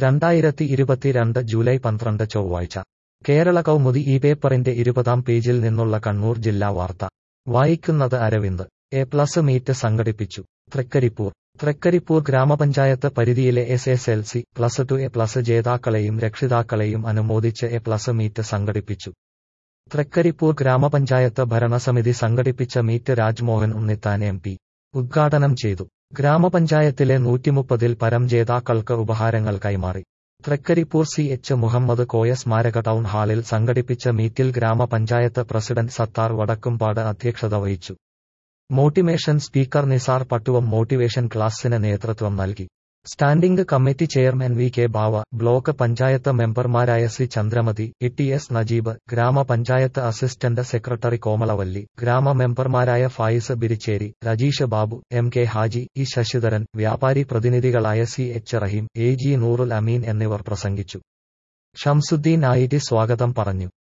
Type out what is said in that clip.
രണ്ടായിരത്തി ഇരുപത്തിരണ്ട് ജൂലൈ പന്ത്രണ്ട് ചൊവ്വാഴ്ച കേരള കൗമുദി ഈ പേപ്പറിന്റെ ഇരുപതാം പേജിൽ നിന്നുള്ള കണ്ണൂർ ജില്ലാ വാർത്ത വായിക്കുന്നത് അരവിന്ദ് എ പ്ലസ് മീറ്റ് സംഘടിപ്പിച്ചു തൃക്കരിപ്പൂർ തൃക്കരിപ്പൂർ ഗ്രാമപഞ്ചായത്ത് പരിധിയിലെ S S L C plus two A plus ജേതാക്കളെയും രക്ഷിതാക്കളെയും അനുമോദിച്ച് എ പ്ലസ് മീറ്റ് സംഘടിപ്പിച്ചു തൃക്കരിപ്പൂർ ഗ്രാമപഞ്ചായത്ത് ഭരണസമിതി സംഘടിപ്പിച്ച meet Rajmohan Unnithan M P ഉദ്ഘാടനം ചെയ്തു ഗ്രാമപഞ്ചായത്തിലെ നൂറ്റിമുപ്പതിൽ പരം ജേതാക്കൾക്ക് ഉപഹാരങ്ങൾ കൈമാറി തൃക്കരിപ്പൂർ സി എച്ച് മുഹമ്മദ് കോയ സ്മാരക ടൗൺ ഹാളിൽ സംഘടിപ്പിച്ച മീറ്റിൽ ഗ്രാമപഞ്ചായത്ത് പ്രസിഡന്റ് സത്താർ വടക്കുംപാട് അധ്യക്ഷത വഹിച്ചു motivation speaker Nisar Pattuvam motivation ക്ലാസ്സിന് നേതൃത്വം നൽകി standing committee chairman V K Bava block panchayat മെമ്പർമാരായ C Chandramathi E T S Najeeb ഗ്രാമപഞ്ചായത്ത് അസിസ്റ്റന്റ് സെക്രട്ടറി കോമളവല്ലി ഗ്രാമ മെമ്പർമാരായ Fayis Biricheri Rajeesh Babu M K Haji E Sasidharan വ്യാപാരി പ്രതിനിധികളായ C H Rahim A G Noorul Ameen എന്നിവർ പ്രസംഗിച്ചു ഷംസുദ്ദീൻ ആയിരി സ്വാഗതം പറഞ്ഞു